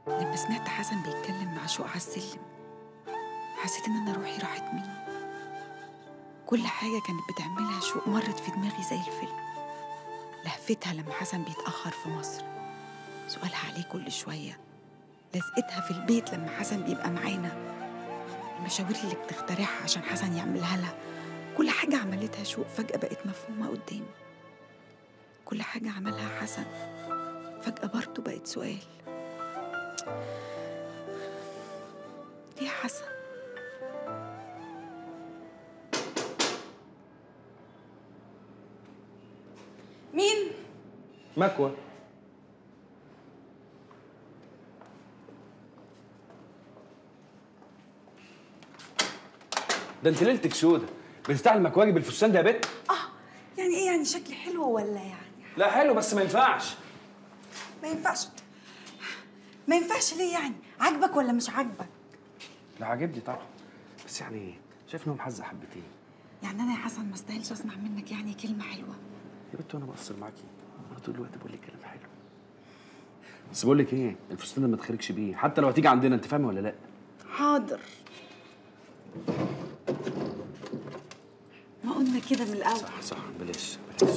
لما سمعت حسن بيتكلم مع شوق على السلم حسيت ان انا روحي راحت مني كل حاجة كانت بتعملها شوق مرت في دماغي زي الفيلم لهفتها لما حسن بيتأخر في مصر سؤالها عليه كل شوية لزقتها في البيت لما حسن بيبقى معانا المشاوير اللي بتخترعها عشان حسن يعملها لها كل حاجة عملتها شوق فجأة بقت مفهومة قدامي كل حاجة عملها حسن فجأة برضه بقت سؤال ليه يا حسن؟ مين؟ مكوى ده انت ليلتك سودة بتفتح المكواجي بالفستان ده يا بت اه يعني ايه يعني شكلي حلو ولا يعني لا حلو بس ما ينفعش ما ينفعش ما ينفعش ليه يعني عاجبك ولا مش عاجبك لا عاجبني طبعا بس يعني شايف انهم حزه حبتين يعني أنا يا حسن ما استاهلش أسمع منك يعني كلمة حلوة يا بت وانا بقصر معاكي انا طول الوقت بقول لك كلام حلو بس بقول لك ايه الفستان ده ما تخرجش بيه حتى لو هتيجي عندنا انت فاهمه ولا لا حاضر ما قلنا كده من الأول صح صح بلاش بلاش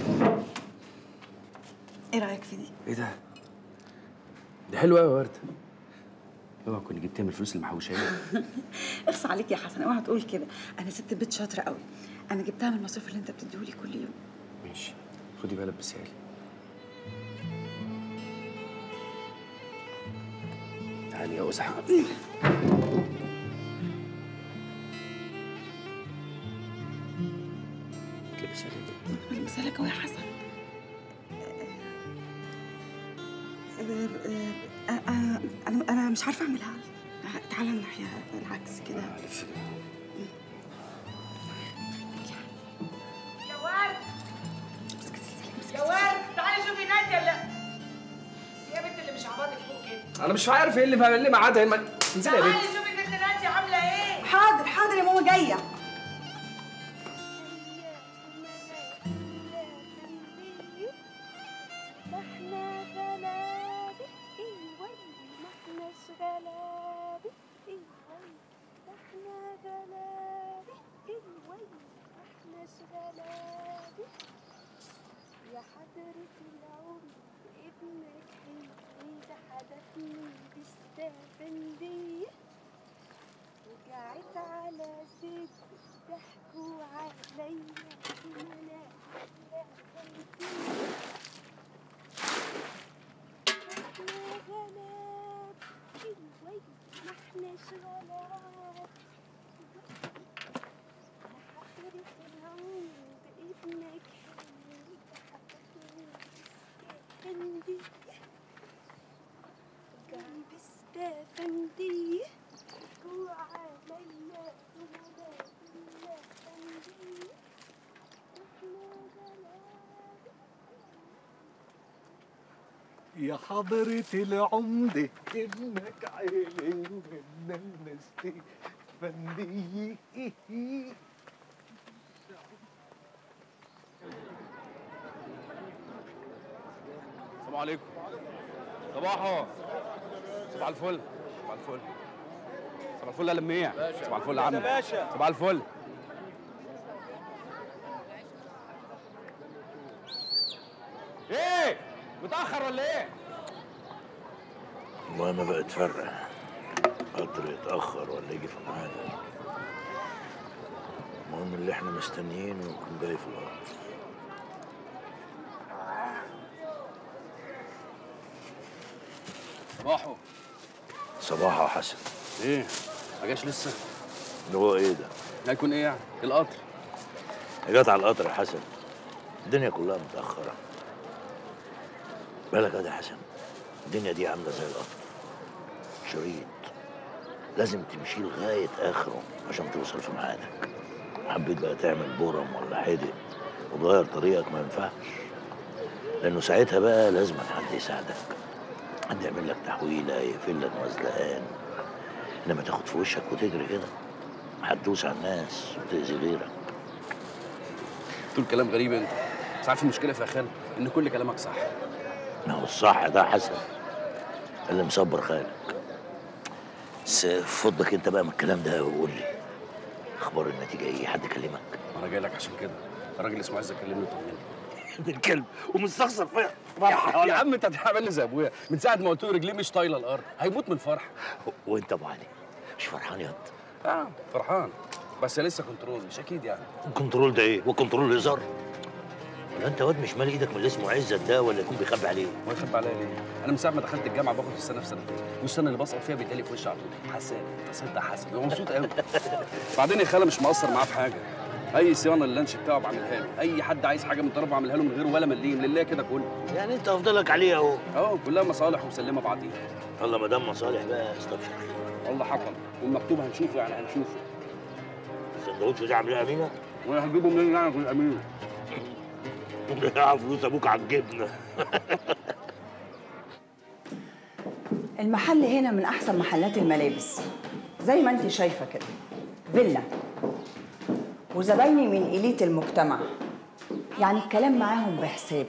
إيه رأيك في دي؟ ايه ده ده حلو قوي يا ورده اوعى كنت جبتيها من الفلوس اللي محوشاها اخص عليك يا حسن اوعى تقول كده انا ست بيت شاطره قوي انا جبتها من المصروف اللي انت بتديهولي كل يوم ماشي خدي بقى لبسها لي تعالي يا أزحة تلبسها لي بلبسها لك أهو يا حسن آه، آه، آه، آه، انا انا مش عارفه اعملها تعالى الناحيه العكس كده ألف كده. يا ورد يا ورد تعالي شوفي ناديه لا يا بنت اللي مش عباطك فوق كده انا مش عارف ايه اللي فاهم اللي معادها ما انزلي يا تعالي بنت شوفي بنت ناديه عامله ايه حاضر حاضر يا ماما جايه ما احنا غلابة ايوه ما احناش غلابة ايوه ما احنا غلابة ايوه ما احناش غلابة يا حضرة العمر ابنك حلو ده حدفني باستفندية وقعت على صدر ضحكوا عليا وانا احنا غلاب الويل ما احناش غلاب يا حضرة العمر بابنك حلو حبتني بستفندي قلبي استفندي وعليا ولا بالله فندي احنا غلاب يا حضرة العمدة ابنك عيلي ومنا النستي فندي السلام عليكم صباحو صباح الفل صباح الفل صباح الفل يا لميع صباح الفل يا عم صباح الفل ايه متاخر ولا ايه وانا بقى اتفرق قطر يتاخر ولا يجي في ميعاده المهم اللي احنا مستنيينه يكون جاي في القطر صباحو صباح يا حسن ايه ما جاش لسه اللي هو ايه ده هيكون ايه يعني القطر جت على القطر يا حسن الدنيا كلها متاخره بالك يا حسن الدنيا دي عامله زي القطر شريط لازم تمشي لغايه اخره عشان توصل في ميعادك حبيت بقى تعمل بورم ولا حدق وتغير طريقك ما ينفعش لانه ساعتها بقى لازم حد يساعدك حد يعمل لك تحويله يقفل لك مزلقان انما تاخد في وشك وتجري كده هتدوس على الناس وتأذي غيرك تقول كلام غريب انت بس عارف المشكله في يا خال ان كل كلامك صح ما هو الصح ده حسن اللي مصبر خالك بس فضك انت بقى من الكلام ده وقول لي اخبار النتيجه ايه حد كلمك انا جاي لك عشان كده الراجل اسمه عز كلمني وطمني ابن الكلب ومستخسر فيها يا, يا عم انت هتعمل لي زي ابويا من ساعه ما قلت له رجليه مش طايله الارض هيموت من الفرح وانت ابو علي مش فرحان ياض اه فرحان بس لسه كنترول مش اكيد يعني الكنترول ده ايه وكنترول هزار ولا انت واد مش مالي ايدك من اللي اسمه عزت ده ولا يكون بيخبي عليه ما يخبي عليا ليه؟ انا من ساعه ما دخلت الجامعه باخد السنه في سنتين والسنه اللي بسقط فيها بيتقلي في وشي على طول حسن تصدق حسن هو مبسوط قوي بعدين يا خاله مش مقصر معاه في حاجه اي صيانه اللانش بتاعه بعملها له اي حد عايز حاجه من طرف بعملها له من غير ولا مليم لله كده كله يعني انت افضلك عليه اهو اه كلها مصالح ومسلمه بعضيها الله ما دام مصالح بقى استبشر خير الله حكم والمكتوب هنشوفه يعني هنشوفه السندوتش ده عاملاه امينه وانا هجيبه منين يعني كل امين ضيع فلوس ابوك على الجبنه المحل هنا من احسن محلات الملابس زي ما انت شايفه كده فيلا وزبايني من إليت المجتمع يعني الكلام معاهم بحساب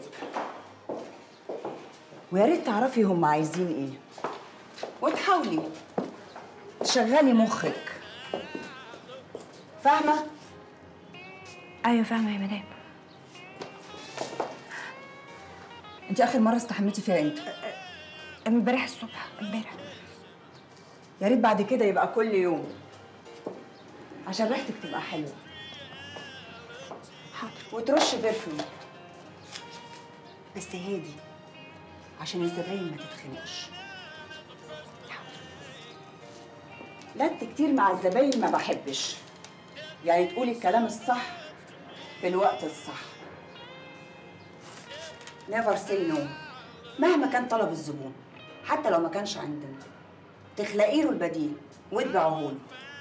ويا ريت تعرفي هم عايزين ايه وتحاولي تشغلي مخك فاهمه ايوه فاهمه يا مدام انت اخر مره استحميتي فيها امتى امبارح الصبح امبارح يا ريت بعد كده يبقى كل يوم عشان ريحتك تبقى حلوه حاضر وترش برفيوم بس هادي عشان الزباين ما تتخنقش لت كتير مع الزباين ما بحبش يعني تقولي الكلام الصح في الوقت الصح never say no مهما كان طلب الزبون حتى لو ما كانش عندنا تخلقي له البديل وتبيعه له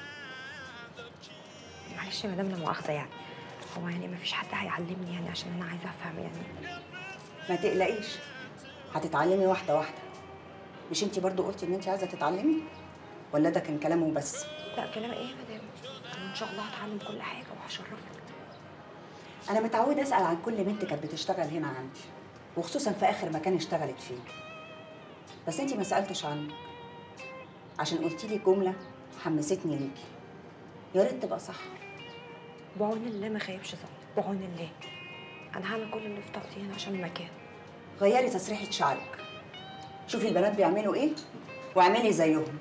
معلش يا مدام لا مؤاخذه يعني هو يعني ما فيش حد هيعلمني يعني عشان انا عايزه افهم يعني ما تقلقيش هتتعلمي واحده واحده مش انتي برضو قلتي ان انتي عايزه تتعلمي ولا ده كان كلامه بس لا كلام ايه يا مدام انا ان شاء الله هتعلم كل حاجه وهشرفك انا متعوده اسال عن كل بنت كانت بتشتغل هنا عندي وخصوصا في اخر مكان اشتغلت فيه بس انتي ما سالتش عنه عشان قلتي لي جمله حمستني ليكي يا ريت تبقى صح بعون الله ما خيبش ظن بعون الله انا هعمل كل اللي في طاقتي هنا عشان المكان غيري تسريحه شعرك شوفي البنات بيعملوا ايه واعملي زيهم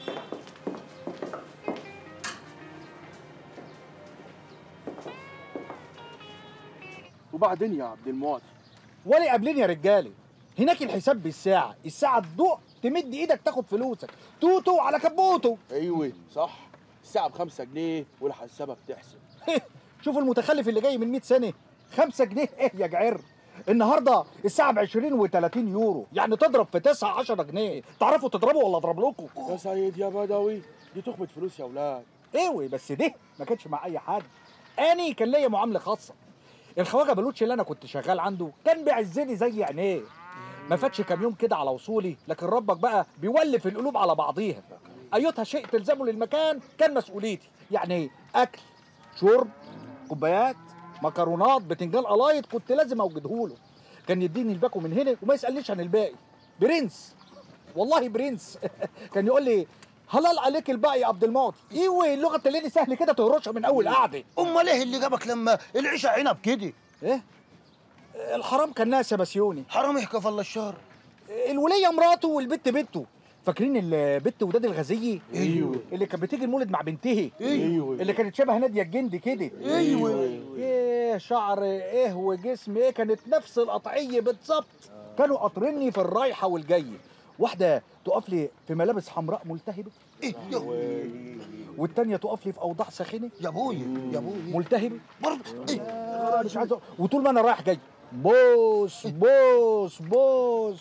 وبعدين يا عبد المعطي ولا قابلين يا رجالي هناك الحساب بالساعة الساعة تدق تمد ايدك تاخد فلوسك توتو على كبوتو ايوه صح الساعة بخمسة جنيه والحسابة بتحسب شوفوا المتخلف اللي جاي من 100 سنة خمسة جنيه ايه يا جعر النهارده الساعة ب 20 و30 يورو يعني تضرب في 9 10 جنيه تعرفوا تضربوا ولا اضرب لكم يا سيد يا بدوي دي تخبط فلوس يا ولاد ايوه بس ده ما كانش مع اي حد اني كان ليا معامله خاصه الخواجه بلوتش اللي انا كنت شغال عنده كان بيعزني زي عينيه ما فاتش كام يوم كده على وصولي لكن ربك بقى بيولف القلوب على بعضيها ايتها شيء تلزمه للمكان كان مسؤوليتي يعني اكل شرب كوبايات مكرونات بتنجان قلايط كنت لازم اوجده له كان يديني الباكو من هنا وما يسالنيش عن الباقي برنس والله برنس كان يقول لي هلال عليك الباقي يا عبد المعطي ايوه اللغه التلاني سهل كده تهرشها من اول قعده امال ايه اللي جابك لما العيشه عنب كده ايه الحرام كان ناس يا بسيوني حرام يحكي في الله الشهر الوليه مراته والبت بنته فاكرين البت وداد الغزية ايوه اللي كانت بتيجي المولد مع بنتها ايوه اللي كانت شبه نادية الجندي كده ايوه ايه شعر ايه وجسم ايه كانت نفس القطعية بالظبط كانوا قاطريني في الرايحة والجاية واحدة تقف لي في ملابس حمراء ملتهبة ايه يا والتانية تقف لي في أوضاع ساخنة يا ابويا يا ابويا ملتهبة برضه ايه آه، مش عايز أقول- وطول ما انا رايح جاي بوس بوس بوس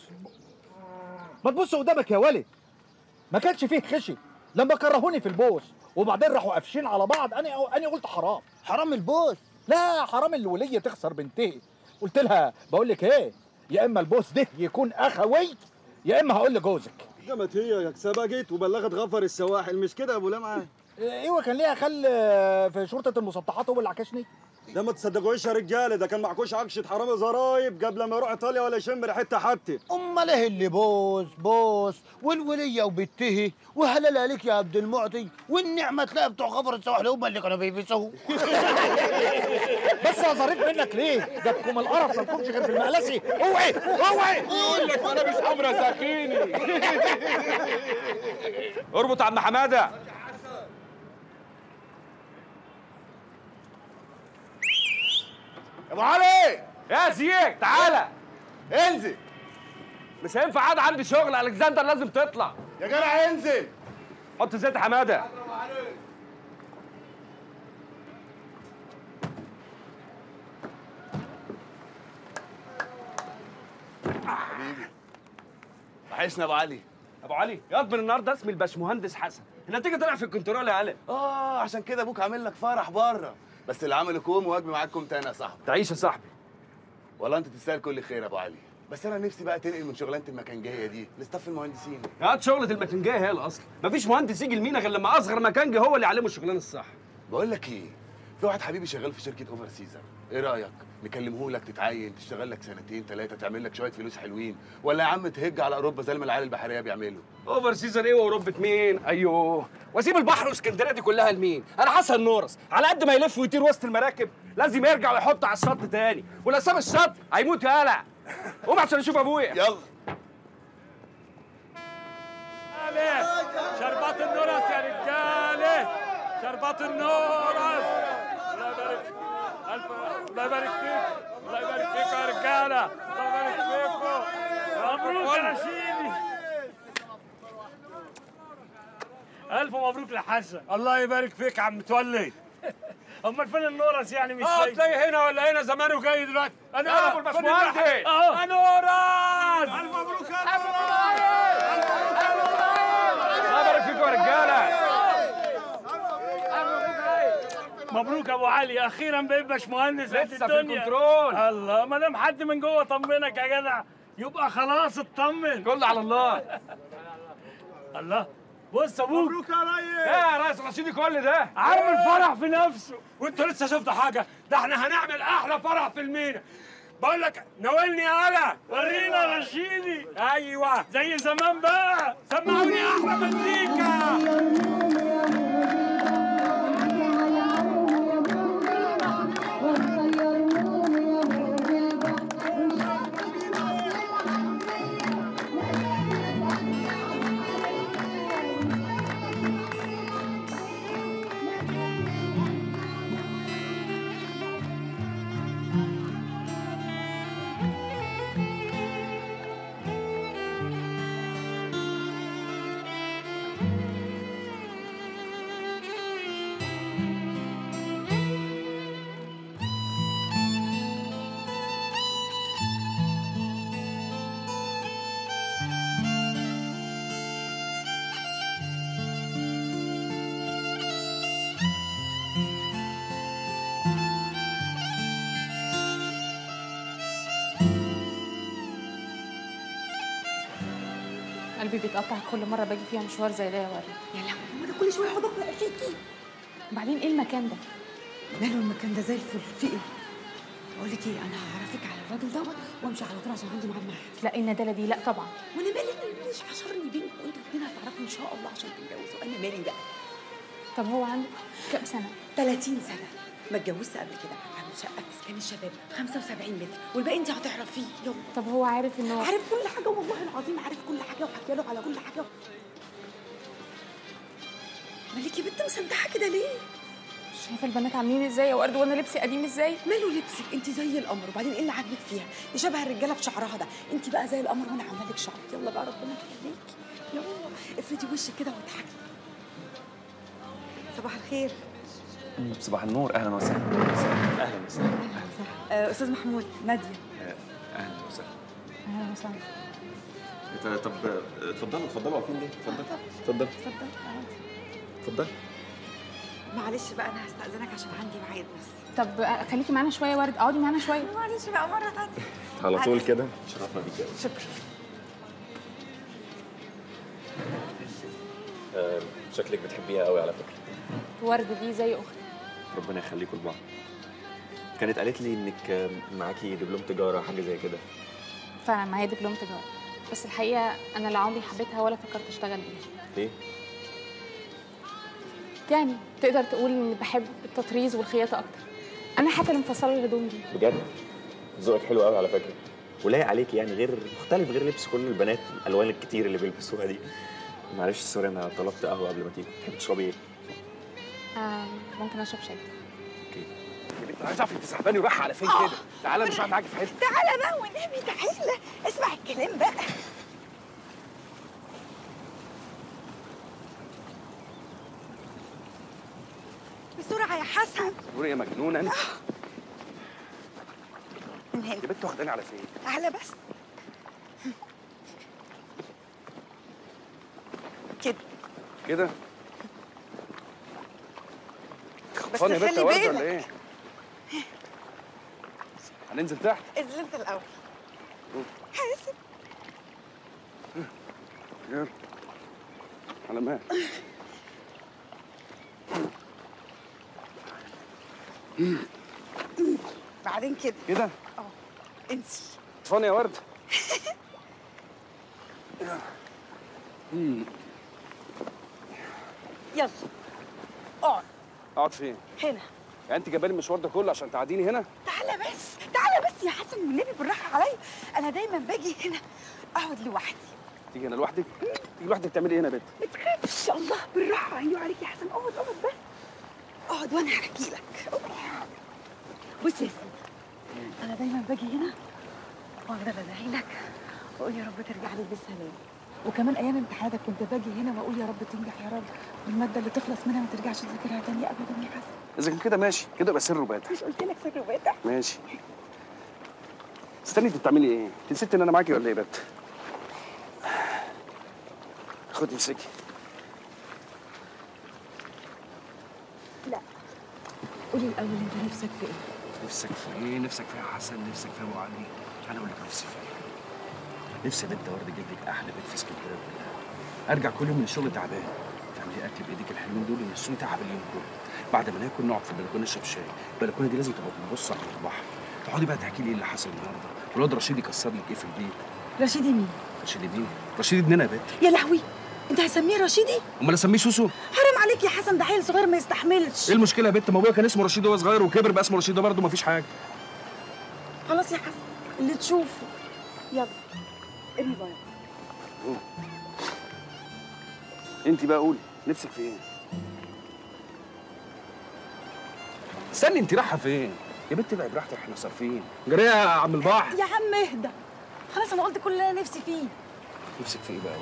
ما تبص قدامك يا ولد ما كانش فيه خشي لما كرهوني في البوس وبعدين راحوا قافشين على بعض انا انا قلت حرام حرام البوس لا حرام الوليه تخسر بنتها قلت لها بقول لك ايه يا اما البوس ده يكون اخوي يا اما هقول لجوزك قامت هي سبقت وبلغت غفر السواحل مش كده يا ابو لمعه ايوه كان ليها خل في شرطه المسطحات هو اللي عكشني ده ما تصدقوش يا رجاله ده كان معكوش عكشه حرامي زرايب قبل ما يروح ايطاليا ولا يشم ريحتها حبتي امال ايه اللي بوس بوس والوليه وبته وهلال عليك يا عبد المعطي والنعمه تلاقي بتوع خبر السواحل هم اللي كانوا بيبيسوه بس يا ظريف منك ليه؟ جابكم القرف ما لكمش غير في المقلسي اوعي اوعي بقول لك ملابس حمرا ساكيني اربط يا عم حماده يا ابو علي يا زيك تعالى انزل مش هينفع عاد عندي شغل الكسندر لازم تطلع يا جدع انزل حط زيت يا حماده حبيبي وحشنا يا ابو علي ابو علي ياض من النهارده اسمي الباشمهندس حسن النتيجه طلع في الكنترول يا علي اه عشان كده ابوك عامل لك فرح بره بس اللي عمله كوم واجبي معاكم تاني يا صاحبي تعيش يا صاحبي والله انت تستاهل كل خير يا ابو علي بس انا نفسي بقى تنقل من شغلانه المكنجيه دي لستاف المهندسين ياض شغله المكنجيه هي الاصل مفيش مهندس يجي المينا غير لما اصغر مكنجي هو اللي يعلمه الشغلانه الصح بقول لك ايه في واحد حبيبي شغال في شركه اوفر سيزر ايه رايك نكلمه لك تتعين تشتغل لك سنتين ثلاثه تعمل لك شويه فلوس حلوين ولا يا عم تهج على اوروبا زي ما العيال البحريه بيعملوا اوفر سيزر ايه واوروبه مين ايوه واسيب البحر واسكندريه دي كلها لمين انا حسن نورس على قد ما يلف ويطير وسط المراكب لازم يرجع ويحط على الشط تاني ولو ساب الشط هيموت يالا قوم عشان اشوف ابويا يلا شربات النورس يا رجاله شربات النورس الله يبارك ألف الله يبارك فيك الله يبارك فيكم يا رجاله الله يبارك فيكم مبروك يا رشيدي ألف مبروك لحسن الله يبارك فيك يا عم متولي امال فين النورس يعني مش اه شايف تلاقي هنا ولا هنا زمانه جاي دلوقتي انا يا ابو الباشمهندس اهو يا نورس الف مبروك يا الله يبارك فيكم يا رجاله مبروك يا ابو علي اخيرا بقيت باشمهندس قد لسه في الدنيا الكنترول. الله ما دام حد من جوه طمنك يا جدع يبقى خلاص اطمن كله على الله الله بص ابوك مبروك يا ريس يا ريس رشيدي كل ده عامل فرح في نفسه وانتوا لسه شفتوا حاجه ده احنا هنعمل احلى فرح في المينا بقول لك ناولني يا هلا ورينا رشيدي ايوه زي زمان بقى سمعوني احلى مزيكا قلبي بيتقطع كل مره باجي فيها مشوار زي ده يا ورد يا لهوي انا كل شويه اقعد اقرا فيكي وبعدين ايه المكان ده ماله المكان ده زي الفل في ايه بقول لك ايه انا هعرفك على الراجل دوت وامشي على طول عشان عندي ميعاد معاه لا الندالة دي لا طبعا وانا مالي مش حشرني بينكم وانتوا الاثنين هتعرفوا ان شاء الله عشان تتجوزوا انا مالي بقى طب هو عنده كام سنه 30 سنه ما اتجوزت قبل كده عنده شقه في اسكان الشباب 75 متر والباقي انت هتعرفيه يلا طب هو عارف انه عارف كل حاجه والله العظيم عارف كل حاجه وحكي له على كل حاجه مالك يا بنت مسدحه كده ليه؟ شايفه البنات عاملين ازاي يا ورد وانا لبسي قديم ازاي ماله لبسك انت زي القمر وبعدين ايه اللي عاجبك فيها دي شبه الرجاله بشعرها ده انت بقى زي القمر وانا عامله لك شعرك يلا بقى ربنا يخليكي يلا افردي وشك كده واضحكي صباح الخير صباح النور اهلا وسهلا اهلا وسهلا آه استاذ محمود ناديه اهلا وسهلا اهلا وسهلا طب- طب اتفضلوا اتفضلوا واقفين ليه؟ اتفضل اتفضل اتفضل اتفضل معلش بقى انا هستاذنك عشان عندي ميعاد بس طب آه، خليكي معانا شويه يا ورد اقعدي معانا شويه معلش بقى مره ثانيه على طول كده شرفنا بيك قوي شكرا آه، شكلك بتحبيها قوي على فكره ورد دي زي اختي ربنا يخليكم لبعض كانت قالت لي انك معاكي دبلوم تجاره حاجه زي كده فعلا معايا دبلوم تجاره بس الحقيقه انا لا عمري حبيتها ولا فكرت اشتغل بيها ليه يعني تقدر تقول اني بحب التطريز والخياطه اكتر انا حتى اللي مفصله الهدوم دي بجد ذوقك حلو قوي على فكره ولايق عليكي يعني غير مختلف غير لبس كل البنات الالوان الكتير اللي بيلبسوها دي معلش سوري انا طلبت قهوه قبل ما تيجي تحبي تشربي ايه آه ممكن اشرب شاي يا بنت عايز اعرف انت سحباني ورايحه على فين كده تعالى مش قاعد معاكي في حته تعالى بقى والنبي تعالى اسمع الكلام بقى بسرعة يا حسن دوري يا مجنونه انت من هنا يا بنت واخداني على فين تعالى بس كده كده بس خلصانة يا بنت خلي يا ورده ولا بالك. ايه هننزل تحت انزل انت الاول حاسب يلا على مهل بعدين كده كده اه انزل طفاني يا ورده مم. يلا اقعد اقعد فين هنا يعني انت جايبه لي المشوار ده كله عشان تقعديني هنا تعالى بس تعالى بس يا حسن والنبي بالراحه عليا انا دايما باجي هنا اقعد لوحدي تيجي هنا لوحدك تيجي لوحدك تعملي ايه هنا يا بنت ما تخافش الله بالراحه ايوه عليك يا حسن اقعد اقعد بس اقعد وانا هحكي لك اقعد. بص يا سيدي انا دايما باجي هنا وافضل ادعي لك واقول يا رب ترجع لي بالسلام وكمان ايام امتحاناتك كنت باجي هنا واقول يا رب تنجح يا رب والماده اللي تخلص منها ما ترجعش تذاكرها تاني ابدا يا حسن اذا كان كده ماشي كده يبقى سر وباتع مش قلت لك سر وباتع ماشي استني انت بتعملي ايه؟ انت نسيت ان انا معاكي ولا ايه يا بنت؟ خدي امسكي لا قولي الاول انت نفسك في ايه نفسك في ايه؟ نفسك في إيه يا حسن؟ نفسك في ابو علي؟ انا اقول لك نفسي في ايه؟ نفسي يا بنت ورد اجيب لك احلى بيت في اسكندريه كلها ارجع كل يوم من الشغل تعبان تعملي اكل بايديك الحلوين دول ينسوني تعب اليوم كله بعد ما ناكل نقعد في البلكونه نشرب شاي البلكونه دي لازم تبقى بنبص على البحر تقعدي بقى تحكي لي ايه اللي حصل النهارده والواد رشيد يكسر لك ايه في البيت رشيدي مين رشيد مين؟ رشيد ابننا يا بنت يا لهوي انت هتسميه رشيدي امال اسميه سوسو؟ حرام عليك يا حسن ده عيل صغير ما يستحملش ايه المشكله يا بنت ما ابويا كان اسمه رشيد وهو صغير وكبر بقى اسمه رشيد برضه مفيش حاجه خلاص يا حسن اللي تشوفه يلا ارمي بقى انت بقى قولي نفسك في ايه؟ استني انت رايحه فين؟ يا بنت بقى براحتك احنا صارفين جري يا عم البحر يا عم اهدى خلاص انا قلت كل اللي انا نفسي فيه نفسك في ايه بقى؟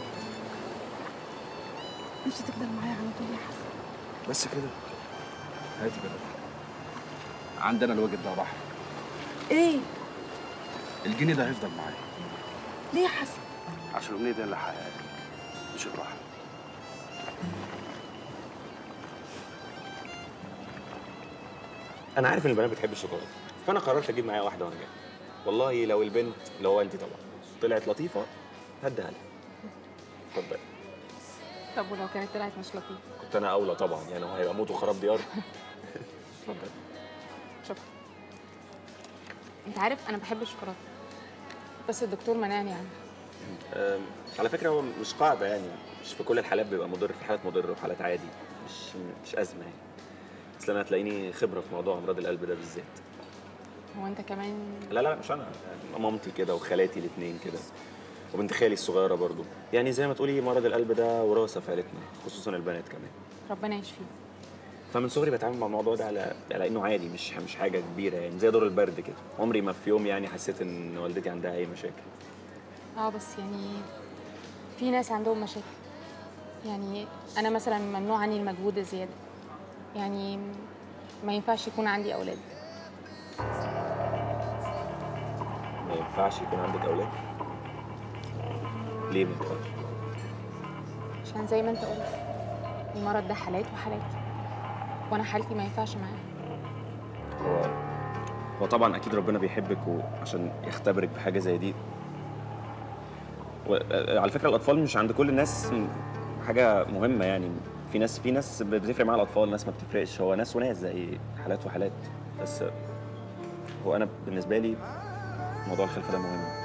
نفسي تفضل معايا على طول يا حسن بس كده هاتي بقى عندنا الواجب ده بحر ايه الجنيه ده هيفضل معايا ليه يا حسن عشان الامنيه دي اللي هحققها لك، مش الراحه انا عارف ان البنات بتحب الشوكولاته فانا قررت اجيب معايا واحده وانا جاي والله لو البنت اللي هو انت طبعا طلعت لطيفه هديها لها اتفضل طب ولو كانت طلعت مش لطيفه كنت انا اولى طبعا يعني هو هيبقى موت وخراب ديار اتفضل شكرا انت عارف انا بحب الشوكولاته بس الدكتور منعني عنها أم، على فكره هو مش قاعده يعني مش في كل الحالات بيبقى مضر في حالات مضر وفي حالات عادي مش مش ازمه يعني اصل انا هتلاقيني خبره في موضوع امراض القلب ده بالذات هو انت كمان لا لا مش انا يعني مامتي كده وخالاتي الاثنين كده وبنت خالي الصغيره برضو يعني زي ما تقولي مرض القلب ده وراثه في عيلتنا خصوصا البنات كمان ربنا يشفيه فمن صغري بتعامل مع الموضوع ده على على انه عادي مش مش حاجه كبيره يعني زي دور البرد كده عمري ما في يوم يعني حسيت ان والدتي عندها اي مشاكل اه بس يعني في ناس عندهم مشاكل يعني انا مثلا ممنوع عني المجهود الزياده يعني ما ينفعش يكون عندي اولاد ما ينفعش يكون عندك اولاد ليه ما ينفعش عشان زي ما انت قلت المرض ده حالات وحالات وانا حالتي ما ينفعش معاها هو هو طبعا اكيد ربنا بيحبك وعشان يختبرك بحاجه زي دي وعلى فكره الاطفال مش عند كل الناس حاجه مهمه يعني في ناس في ناس بتفرق مع الاطفال ناس ما بتفرقش هو ناس وناس زي حالات وحالات بس هو انا بالنسبه لي موضوع الخلفه ده مهم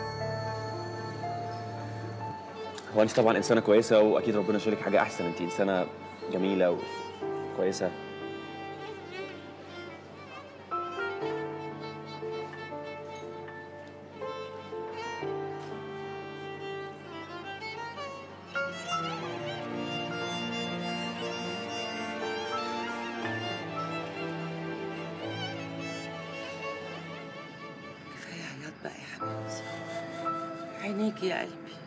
هو انت طبعا انسانه كويسه واكيد ربنا شايلك حاجه احسن انت انسانه جميله وكويسه كفايه عياط بقى يا حبيبتي عينيكي يا قلبي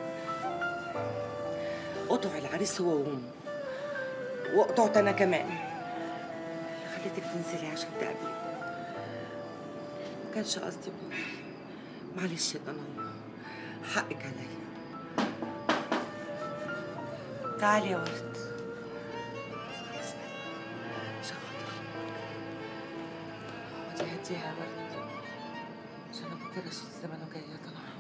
قطع العريس هو وامه وقطعت انا كمان اللي خليتك تنزلي عشان تقابلي ما كانش قصدي والله معلش يا ضنايا حقك عليا تعالي يا ورد عشان خاطري اقعدي هديها يا ورد عشان ابوكي رشيد زمانه جاي يا ضنايا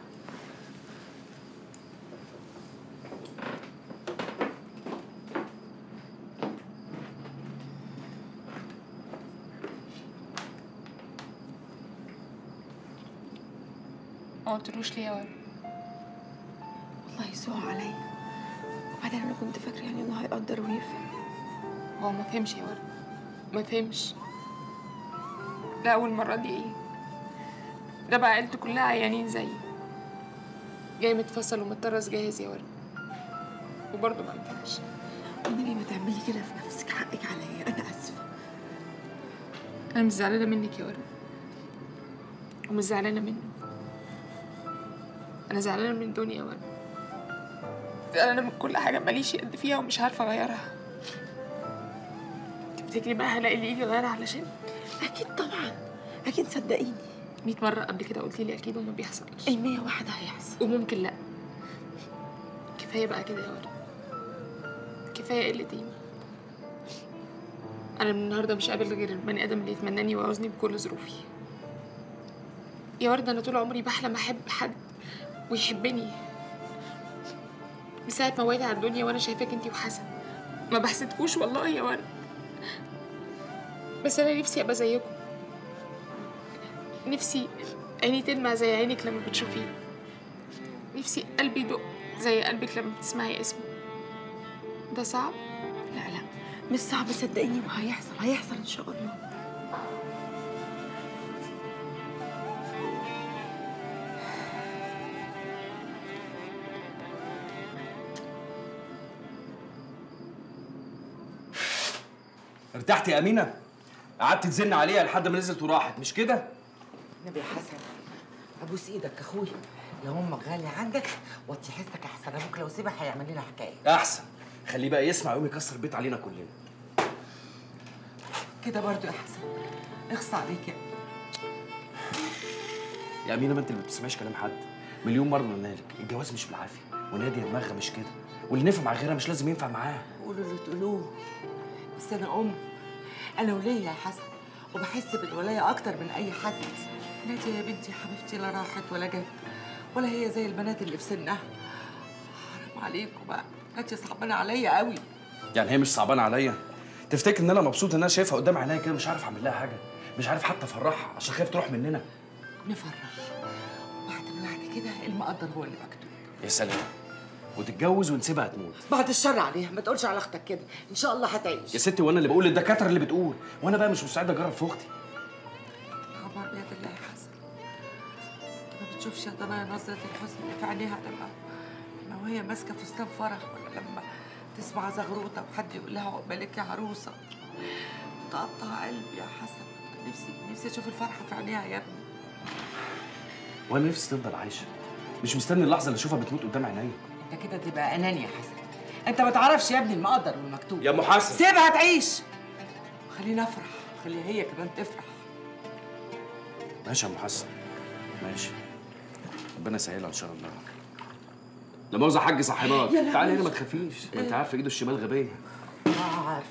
ما قلتلوش ليه يا ورد والله يسوع عليا وبعدين انا كنت فاكره يعني انه هيقدر ويفهم هو ما فهمش يا ورد ما فهمش ده أول مرة دي إيه ده بقى عيلته كلها عيانين زيي جاي متفصل ومتطرز جاهز يا ورد وبرضه ما ينفعش والنبي ما تعملي كده في نفسك حقك عليا انا اسفه أنا مش زعلانة منك يا ورد ومش زعلانة منه أنا زعلانة من الدنيا يا ورد زعلانة من كل حاجة ماليش يد فيها ومش عارفة أغيرها تفتكري بقى هلاقي اللي يجي يغيرها علشان اكيد طبعا اكيد صدقيني مية مرة قبل كده قلتي لي أكيد وما بيحصلش المية واحدة هيحصل وممكن لأ كفاية بقى كده يا ورد كفاية قلة قيمة أنا من النهاردة مش قابل غير البني آدم اللي يتمناني ويعوزني بكل ظروفي يا ورد أنا طول عمري بحلم أحب حد ويحبني من ساعة ما وعيت على الدنيا وأنا شايفاك أنتي وحسن ما بحسدكوش والله يا ورد بس أنا نفسي أبقى زيكم نفسي عيني تلمع زي عينك لما بتشوفيه نفسي قلبي يدق زي قلبك لما بتسمعي اسمه ده صعب؟ لا لا مش صعب صدقيني وهيحصل هيحصل ان شاء الله ارتحت يا امينه قعدت تزن عليها لحد ما نزلت وراحت مش كده نبي حسن ابوس ايدك يا اخويا لو امك غاليه عندك وطي حسك احسن ابوك لو سيبها هيعمل لنا حكايه احسن خليه بقى يسمع يقوم يكسر البيت علينا كلنا كده برضو يا حسن اخص عليك يا يا امينه ما انت اللي ما بتسمعيش كلام حد مليون مره قلنا لك الجواز مش بالعافيه ونادي دماغها مش كده واللي نفع مع غيرها مش لازم ينفع معاها قولوا اللي تقولوه بس انا ام انا وليا يا حسن وبحس بالولايه اكتر من اي حد ناديه يا بنتي حبيبتي لا راحت ولا جت ولا هي زي البنات اللي في سنها حرام عليكم بقى ناديه صعبانه عليا قوي يعني هي مش صعبانه عليا تفتكر ان انا مبسوط ان انا شايفها قدام عينيا كده مش عارف اعمل لها حاجه مش عارف حتى افرحها عشان خايف تروح مننا نفرح بعد ما بعد كده المقدر هو اللي مكتوب يا سلام وتتجوز ونسيبها تموت بعد الشر عليها ما تقولش على اختك كده ان شاء الله هتعيش يا ستي وانا اللي بقول الدكاتره اللي بتقول وانا بقى مش مستعد اجرب في اختي خبر بيد الله يا حسن ما بتشوفش يا ضنايا نظرة الحزن اللي في عينيها لما لما وهي ماسكة فستان فرح ولا لما تسمع زغروطة وحد يقول لها عقبالك يا عروسة تقطع قلبي يا حسن نفسي نفسي اشوف الفرحة في عينيها يا ابني وانا نفسي تفضل عايشه مش مستني اللحظه اللي اشوفها بتموت قدام عينيا انت كده تبقى اناني يا حسن انت ما تعرفش يا ابني المقدر والمكتوب يا ام حسن سيبها تعيش خلينا افرح خليها هي كمان تفرح ماشي يا ام حسن ماشي ربنا يسهلها ان شاء الله لا مؤاخذه حاج صاحبات يا لهوي. تعالي هنا ما تخافيش ما انت عارفه ايده الشمال غبيه اه عارفه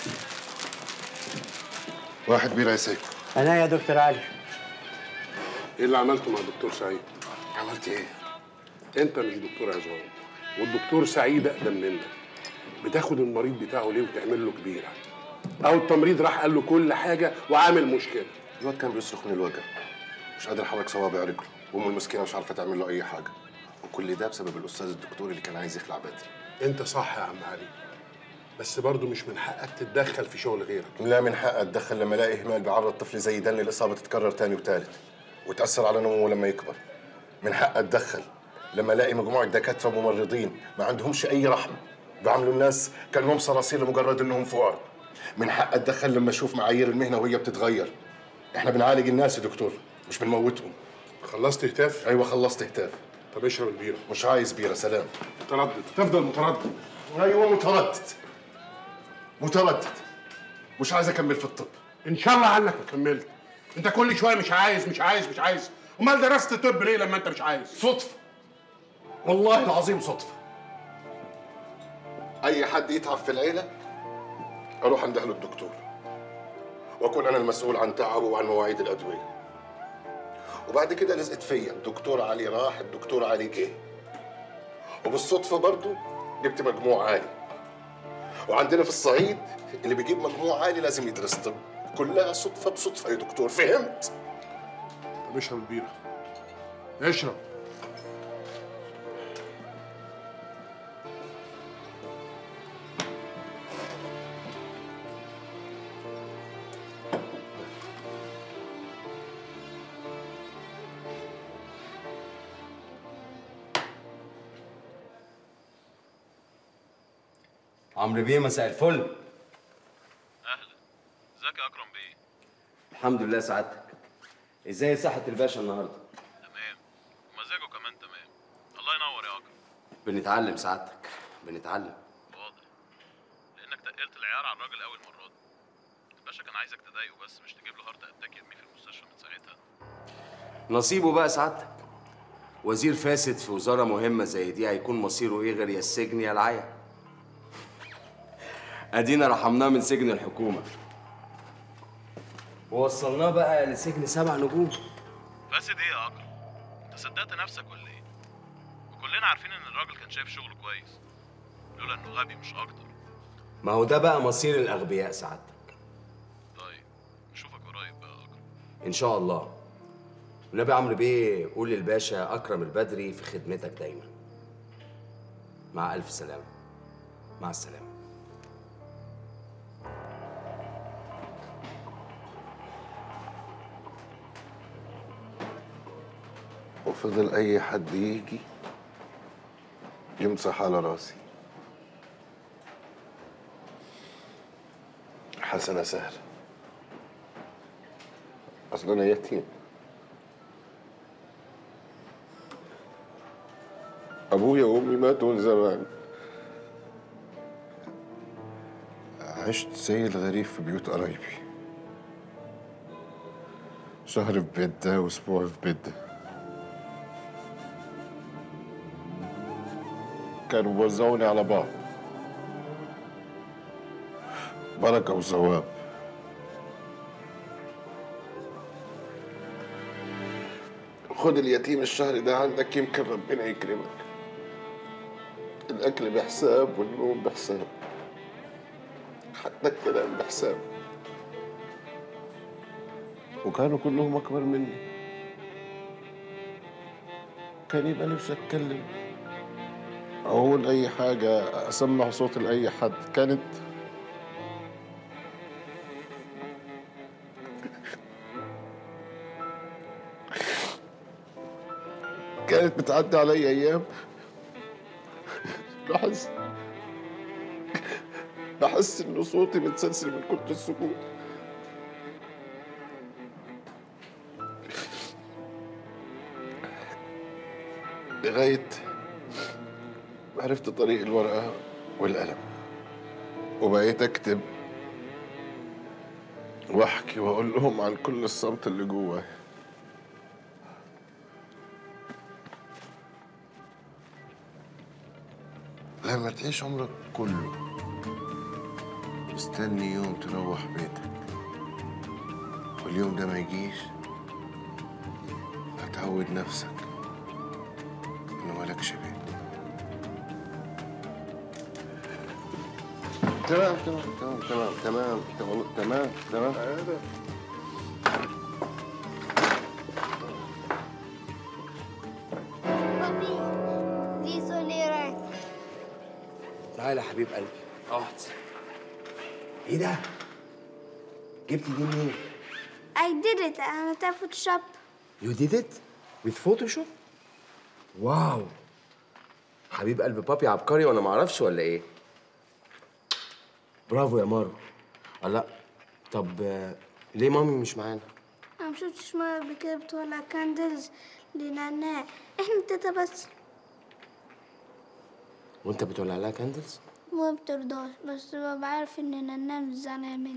واحد بيرة يا سيكو انا يا دكتور علي ايه اللي عملته مع الدكتور سعيد؟ عملت ايه؟ انت مش دكتور عظام والدكتور سعيد اقدم منك بتاخد المريض بتاعه ليه وتعمل له كبيره او التمريض راح قال له كل حاجه وعامل مشكله الواد كان بيصرخ من الوجع مش قادر يحرك صوابع رجله وامه المسكينه مش عارفه تعمل له اي حاجه وكل ده بسبب الاستاذ الدكتور اللي كان عايز يخلع بدري انت صح يا عم علي بس برضه مش من حقك تتدخل في شغل غيرك لا من حقي اتدخل لما الاقي اهمال بيعرض طفل زي ده للاصابه تتكرر تاني وتالت وتاثر على نموه لما يكبر من حقي اتدخل لما الاقي مجموعه دكاتره وممرضين ما عندهمش اي رحمه بيعاملوا الناس كانهم صراصير لمجرد انهم فقراء من حقي اتدخل لما اشوف معايير المهنه وهي بتتغير احنا بنعالج الناس يا دكتور مش بنموتهم خلصت هتاف ايوه خلصت هتاف طب اشرب البيره مش عايز بيره سلام متردد تفضل متردد ايوه متردد متردد مش عايز اكمل في الطب ان شاء الله عنك ما كملت انت كل شويه مش عايز مش عايز مش عايز امال درست طب ليه لما انت مش عايز صدفه والله العظيم صدفه اي حد يتعب في العيله اروح انده له الدكتور واكون انا المسؤول عن تعبه وعن مواعيد الادويه وبعد كده لزقت فيا الدكتور علي راح الدكتور علي جه وبالصدفه برضو جبت مجموع عالي وعندنا في الصعيد اللي بيجيب مجموع عالي لازم يدرس طب كلها صدفه بصدفه يا دكتور فهمت طب اشرب البيره اشرب عمرو بيه مساء الفل اهلا ازيك يا اكرم بيه الحمد لله سعادتك ازاي صحة الباشا النهارده تمام ومزاجه كمان تمام الله ينور يا اكرم بنتعلم سعادتك بنتعلم واضح لانك تقلت العيار على الراجل اول مره دي الباشا كان عايزك تضايقه بس مش تجيب له هارت اتاك يرميه في المستشفى من ساعتها نصيبه بقى سعادتك وزير فاسد في وزارة مهمة زي دي هيكون مصيره ايه غير يا السجن يا العيا ادينا رحمناه من سجن الحكومة ووصلناه بقى لسجن سبع نجوم فاسد ايه يا اكرم انت صدقت نفسك ولا ايه وكلنا عارفين ان الراجل كان شايف شغله كويس لولا انه غبي مش اكتر ما هو ده بقى مصير الأغبياء سعادتك طيب نشوفك قريب بقى يا اكرم إن شاء الله والنبي عمرو بيه قول للباشا أكرم البدري في خدمتك دايما مع ألف سلامة مع السلامة وفضل اي حد يجي يمسح على راسي حسنة سهلة أصل أنا يتيم أبويا وأمي ماتوا من زمان عشت زي الغريب في بيوت قرايبي شهر في بيت ده وأسبوع في بيت ده كانوا بيوزعوني على بعض بركة وثواب خد اليتيم الشهر ده عندك يمكن ربنا يكرمك الأكل بحساب والنوم بحساب حتى الكلام بحساب وكانوا كلهم أكبر مني كان يبقى نفسي أتكلم أو أقول أي حاجة أسمع صوت لأي حد كانت كانت بتعدي علي أيام بحس بحس إن صوتي متسلسل من كتر السكوت لغاية ما عرفت طريق الورقة والقلم وبقيت أكتب وأحكي وأقول لهم عن كل الصمت اللي جواي لما تعيش عمرك كله مستني يوم تروح بيتك واليوم ده ما يجيش عود نفسك انه مالكش بيت تمام تمام تمام تمام تمام تمام تمام تمام بابي دي سوليرات تعالى يا حبيب قلبي اقعد ايه ده؟ جبت دي منين؟ I did it أنا عملتها فوتوشوب You did it with Photoshop؟ واو حبيب قلب بابي عبقري وانا ما اعرفش ولا ايه؟ برافو يا مارو الله طب آه، ليه مامي مش معانا؟ أنا مشفتش مرة قبل كده بتولع كاندلز لنعناع إحنا التلاتة بس وانت بتولع لها كاندلز؟ ما بترضاش بس ببقى عارف إن نعناع مش زعلان مني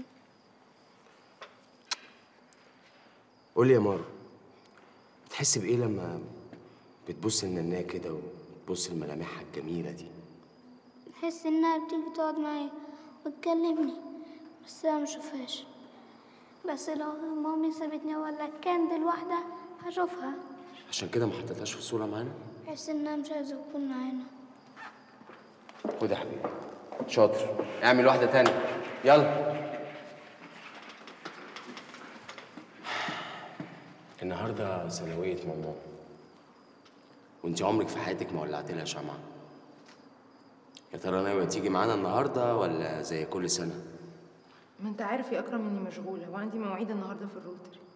قول لي يا مارو بتحس بايه لما بتبص لناناه كده وتبص لملامحها الجميله دي؟ بحس إنها بتيجي تقعد معايا وتكلمني بس أنا مشوفهاش بس لو مامي سابتني ولا كاندل واحدة هشوفها عشان كده ما حطيتهاش في الصوره معانا؟ بحس إنها مش عايزة تكون معانا خد يا حبيبي شاطر اعمل واحده تانية يلا النهارده ثانويه ماما وانت عمرك في حياتك ما ولعت لها شمعه يا ترى ناويه تيجي معانا النهارده ولا زي كل سنه ما انت عارف يا اكرم اني مشغوله وعندي مواعيد النهارده في الروتري